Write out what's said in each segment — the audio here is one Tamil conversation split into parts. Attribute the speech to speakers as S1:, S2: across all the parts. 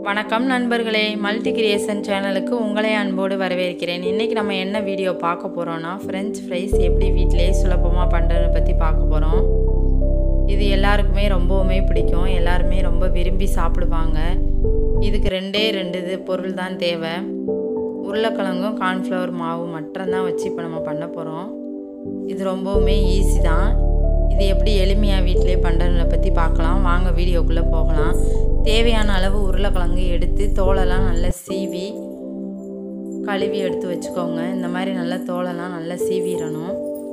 S1: வணக்கம் நண்பர்களே மல்டி கிரியேஷன் சேனலுக்கு உங்களை அன்போடு வரவேற்கிறேன் இன்றைக்கி நம்ம என்ன வீடியோ பார்க்க போகிறோன்னா ஃப்ரெஞ்ச் ஃப்ரைஸ் எப்படி வீட்டிலே சுலபமாக பண்ணுறதை பற்றி பார்க்க போகிறோம் இது எல்லாருக்குமே ரொம்பவுமே பிடிக்கும் எல்லாருமே ரொம்ப விரும்பி சாப்பிடுவாங்க இதுக்கு ரெண்டே ரெண்டு இது பொருள் தான் தேவை உருளைக்கிழங்கும் கார்ன்ஃப்ளவர் மாவு மட்டும்தான் வச்சு இப்போ நம்ம பண்ண போகிறோம் இது ரொம்பவுமே ஈஸி தான் இது எப்படி எளிமையாக வீட்டிலே பண்ணுறதை பற்றி பார்க்கலாம் வாங்க வீடியோக்குள்ளே போகலாம் தேவையான அளவு உருளைக்கிழங்கு எடுத்து தோலெல்லாம் நல்லா சீவி கழுவி எடுத்து வச்சுக்கோங்க இந்த மாதிரி நல்லா தோலெல்லாம் நல்லா சீவிடணும்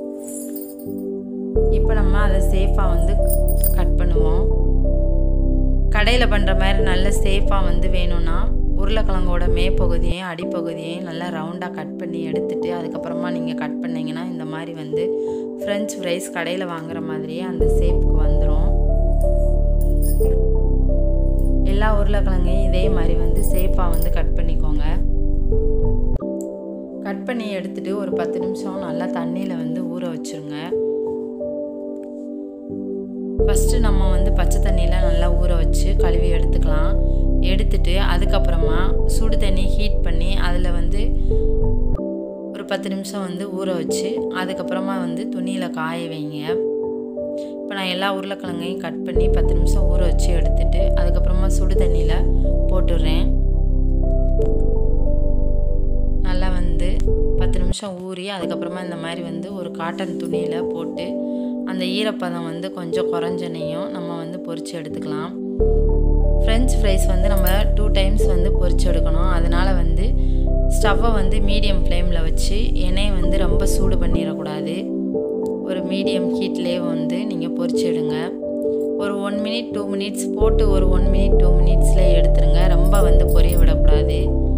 S1: இப்போ நம்ம அதை சேஃபாக வந்து கட் பண்ணுவோம் கடையில் பண்ணுற மாதிரி நல்ல சேஃபாக வந்து வேணும்னா உருளைக்கிழங்கோட மேப்பகுதியையும் அடிப்பகுதியையும் நல்லா ரவுண்டாக கட் பண்ணி எடுத்துட்டு அதுக்கப்புறமா நீங்கள் கட் பண்ணிங்கன்னா இந்த மாதிரி வந்து ஃப்ரெஞ்ச் ஃப்ரைஸ் கடையில் வாங்குற மாதிரியே அந்த ஷேப்புக்கு வந்துடும் எல்லா உருளைக்கிழங்கையும் இதே மாதிரி வந்து சேஃபாக வந்து கட் பண்ணிக்கோங்க கட் பண்ணி எடுத்துட்டு ஒரு பத்து நிமிஷம் நல்லா தண்ணியில் வந்து ஊற வச்சுருங்க ஃபஸ்ட்டு நம்ம வந்து பச்சை தண்ணியில் நல்லா ஊற வச்சு கழுவி எடுத்துக்கலாம் எடுத்துட்டு அதுக்கப்புறமா சுடு தண்ணி ஹீட் பண்ணி அதில் வந்து ஒரு பத்து நிமிஷம் வந்து ஊற வச்சு அதுக்கப்புறமா வந்து துணியில் காய வைங்க இப்போ நான் எல்லா உருளைக்கிழங்கையும் கட் பண்ணி பத்து நிமிஷம் ஊற வச்சு எடுத்துட்டு அதுக்கப்புறமா சுடு தண்ணியில் போட்டுடுறேன் நல்லா வந்து பத்து நிமிஷம் ஊறி அதுக்கப்புறமா இந்த மாதிரி வந்து ஒரு காட்டன் துணியில் போட்டு அந்த ஈரப்பதம் வந்து கொஞ்சம் குறைஞ்சனையும் நம்ம வந்து பொரித்து எடுத்துக்கலாம் ஃப்ரெஞ்ச் ஃப்ரைஸ் வந்து நம்ம டூ டைம்ஸ் வந்து பொரித்து எடுக்கணும் அதனால் வந்து ஸ்டவ்வை வந்து மீடியம் ஃப்ளேமில் வச்சு எண்ணெயை வந்து ரொம்ப சூடு பண்ணிடக்கூடாது ஒரு மீடியம் ஹீட்லேயே வந்து நீங்கள் பொரிச்சு எடுங்க ஒரு ஒன் மினிட் டூ மினிட்ஸ் போட்டு ஒரு ஒன் மினிட் டூ மினிட்ஸ்லேயே எடுத்துருங்க ரொம்ப வந்து பொரிய விடக்கூடாது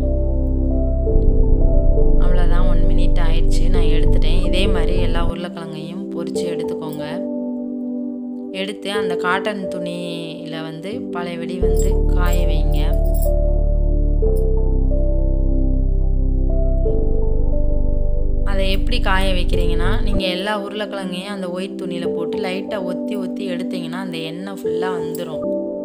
S1: அவ்வளோதான் ஒன் மினிட் ஆயிடுச்சு நான் எடுத்துட்டேன் இதே மாதிரி எல்லா உருளைக்கிழங்கையும் பொரித்து எடுத்துக்கோங்க எடுத்து அந்த காட்டன் துணியில் வந்து பழையபடி வந்து காய வைங்க அதை எப்படி காய வைக்கிறீங்கன்னா நீங்கள் எல்லா உருளைக்கிழங்கையும் அந்த ஒயிட் துணியில் போட்டு லைட்டாக ஒத்தி ஒத்தி எடுத்தீங்கன்னா அந்த எண்ணெய் ஃபுல்லாக வந்துடும்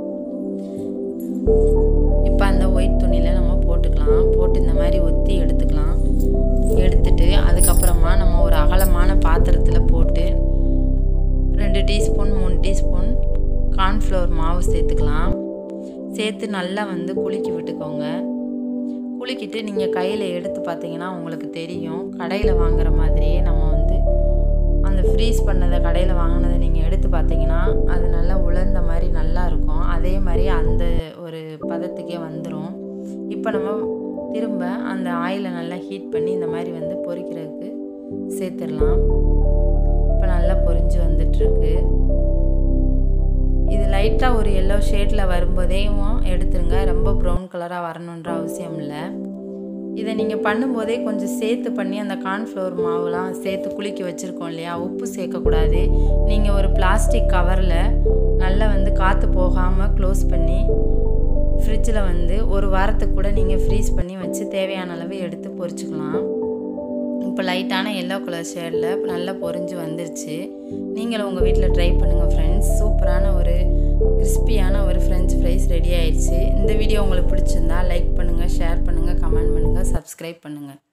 S1: இப்போ அந்த ஒயிட் துணியில் நம்ம போட்டுக்கலாம் போட்டு இந்த மாதிரி ஒத்தி எடுத்துக்கலாம் எடுத்துட்டு அதுக்கப்புறமா நம்ம ஒரு அகலமான பாத்திரத்தில் போட்டு ரெண்டு டீஸ்பூன் மூணு டீஸ்பூன் கார்ன்ஃப்ளவர் மாவு சேர்த்துக்கலாம் சேர்த்து நல்லா வந்து குலுக்கி விட்டுக்கோங்க குலுக்கிட்டு நீங்கள் கையில் எடுத்து பார்த்தீங்கன்னா உங்களுக்கு தெரியும் கடையில் வாங்குற மாதிரியே நம்ம வந்து அந்த ஃப்ரீஸ் பண்ணதை கடையில் வாங்கினதை நீங்கள் எடுத்து பார்த்தீங்கன்னா அது நல்லா உலர்ந்த மாதிரி நல்லா இருக்கும் அதே மாதிரி அந்த ஒரு பதத்துக்கே வந்துடும் இப்போ நம்ம திரும்ப அந்த ஆயிலை நல்லா ஹீட் பண்ணி இந்த மாதிரி வந்து பொரிக்கிறதுக்கு சேர்த்துடலாம் இப்போ நல்லா பொரிஞ்சு வந்துட்டுருக்கு இது லைட்டாக ஒரு எல்லோ ஷேடில் வரும்போதேவும் எடுத்துருங்க ரொம்ப ப்ரௌன் கலராக வரணுன்ற அவசியம் இல்லை இதை நீங்கள் பண்ணும்போதே கொஞ்சம் சேர்த்து பண்ணி அந்த கார்ன்ஃப்ளவர் மாவுலாம் சேர்த்து குலுக்கி வச்சுருக்கோம் இல்லையா உப்பு சேர்க்கக்கூடாது நீங்கள் ஒரு பிளாஸ்டிக் கவரில் நல்லா வந்து காற்று போகாமல் க்ளோஸ் பண்ணி ஃப்ரிட்ஜில் வந்து ஒரு வாரத்துக்கு கூட நீங்கள் ஃப்ரீஸ் பண்ணி வச்சு தேவையான அளவு எடுத்து பொரிச்சுக்கலாம் இப்போ லைட்டான எல்லோ கலர் ஷேடில் நல்லா பொரிஞ்சு வந்துருச்சு நீங்களும் உங்கள் வீட்டில் ட்ரை பண்ணுங்கள் ஃப்ரெண்ட்ஸ் சூப்பரான ஒரு கிறிஸ்பியான ஒரு ஃப்ரெஞ்ச் ஃப்ரைஸ் ரெடி ஆயிடுச்சு இந்த வீடியோ உங்களுக்கு பிடிச்சிருந்தா லைக் பண்ணுங்கள் ஷேர் பண்ணுங்கள் கமெண்ட் பண்ணுங்கள் சப்ஸ்கிரைப் பண்ணுங்கள்